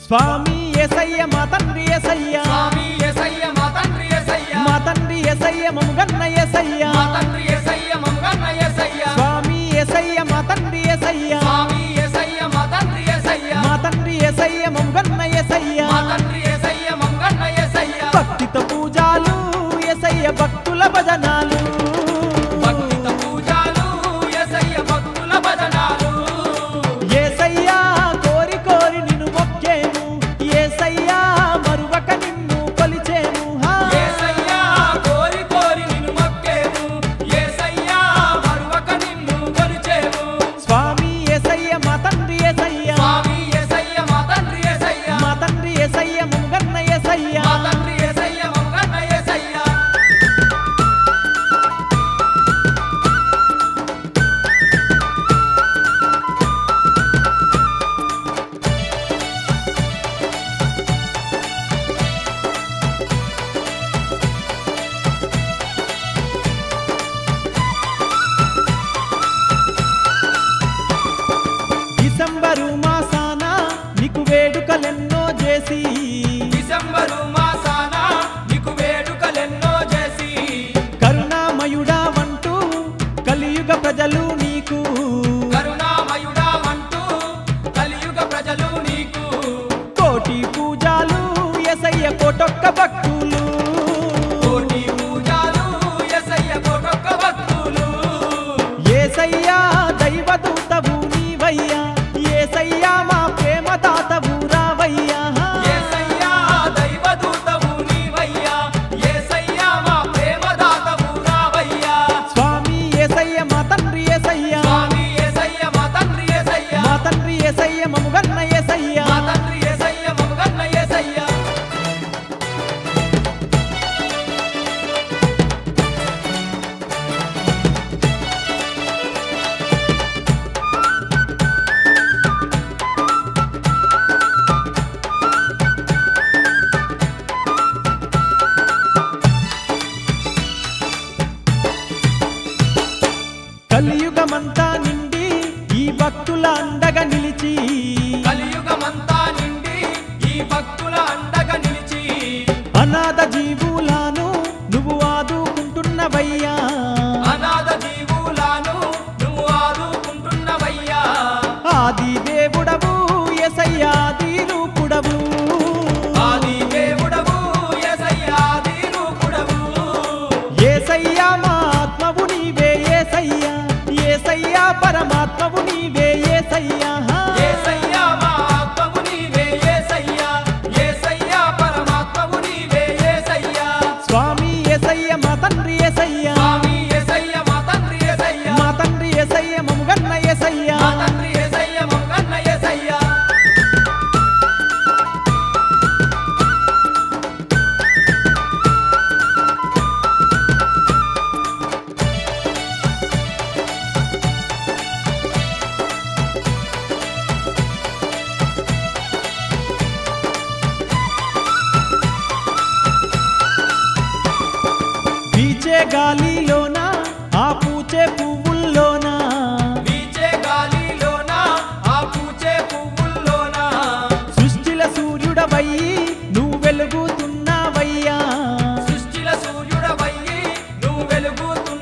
స్వామి ఎసయ్య మా తండ్రి ఎసయ్య స్వామి యేసయ్య మా తండ్రి యేసయ్య మా తండ్రి ఎసయ్య మముగన్న ఎసయ్య మా తండ్రి యేసయ్య మమ్మగన్న యేసయ్య స్వామి ఎసయ్య మా తండ్రి ఎసయ్య స్వామి యేసయ్య మా తండ్రి యేసయ్య మా తండ్రి ఎసయ్య మముగన్న ఎసయ్య మా తండ్రి యేసయ్య మమ్మగన్న యేసయ్య భక్తితో పూజాలు ఎసయ్య భక్తుల భజనాలు భక్తితో పూజలు యేసయ్య భక్తుల భజనాలు ఏసయ్య కోరి కోరి నిన్ను మొక్కేము ఏసయ్య మరువక నిన్ను కొలిచేము హా. యేసయ్య కోరి కోరి నిన్ను మొక్కేము యేసయ్య మరువక నిన్ను కొలిచేము స్వామి ఏసయ్య మా తండ్రి ఏసయ్య స్వామి యేసయ్య మా తండ్రి యేసయ్య మా తండ్రి ఏసయ్య మముగన్న ఏసయ్య మా తండ్రి యేసయ్య మమ్మగన్న యేసయ్య డిసెంబరు మాసాన నీకు వేడుకలెన్నో చేసి డిసెంబరు మాసాన నీకు వేడుకలెన్నో చేసి కరుణామయుడా వంటూ కలియుగ ప్రజలు నీకు కరుణామయుడా అంటూ కలియుగ ప్రజలు నీకు కోటి పూజాలు ఎసయ్య కోటొక్క భక్తులు కోటి పూజలు యేసయ్య కోటొక్క భక్తులు ఏసయ్య దైవదూతవు నీవయ్యా ఏసయ్య మా ప్రేమ దాతవు రావయ్యా యేసయ్య దైవదూతవు నీవయ్యా యేసయ్య మా ప్రేమదాతవు రావయ్యా స్వామి ఏసయ్య మా తండ్రి ఏసయ్య స్వామి యేసయ్య మా తండ్రి యేసయ్య మా తండ్రి ఏసయ్య మముగన్న ఏసయ్య మా తండ్రి యేసయ్య మమ్మగన్న యేసయ్య కలియుగమంతా నిండి ఈ భక్తుల అండగా నిలిచి కలియుగమంతా నిండి ఈ భక్తుల అండగా నిలిచి అనాథ జీవులను నువ్వు ఆదుకుంటున్నవయ్యా అనాథ జీవులను నువ్వు ఆదుకుంటున్నవయ్యా ఆది దేవుడవు ఎసయ్యాది రూపుడవు ఆది దేవుడవు యేసయ్యా ఆది రూపుడవు ఏసయ్యా మా ఆత్మవు నీవే ఏసయ్యా ఏసయ్యా పరమాత్మవు నీవే ఏసయ్యా యేసయ్యా మా ఆత్మవు నీవే యేసయ్యా యేసయ్యా పరమాత్మవు నీవే యేసయ్యా స్వామి ఏసయ్య మా తండ్రి ఏసయ్యా స్వామి యేసయ్య మా తండ్రి యేసయ్య మా తండ్రి ఏసయ్య మముగన్న ఏసయ్యా మా తండ్రి యేసయ్య మమ్మగన్న యేసయ్య పీచే గాలిలోన ఆ పూచే పువ్వుల్లోన వీచే గాలిలోన ఆ పూచే పువ్వుల్లోన సృష్టిల సూర్యుడవయ్యి నువ్వు వెలుగుతున్నావయ్యా సృష్టిల సూర్యుడవయ్యి నువ్వు వెలుగుతున్నావయ్యా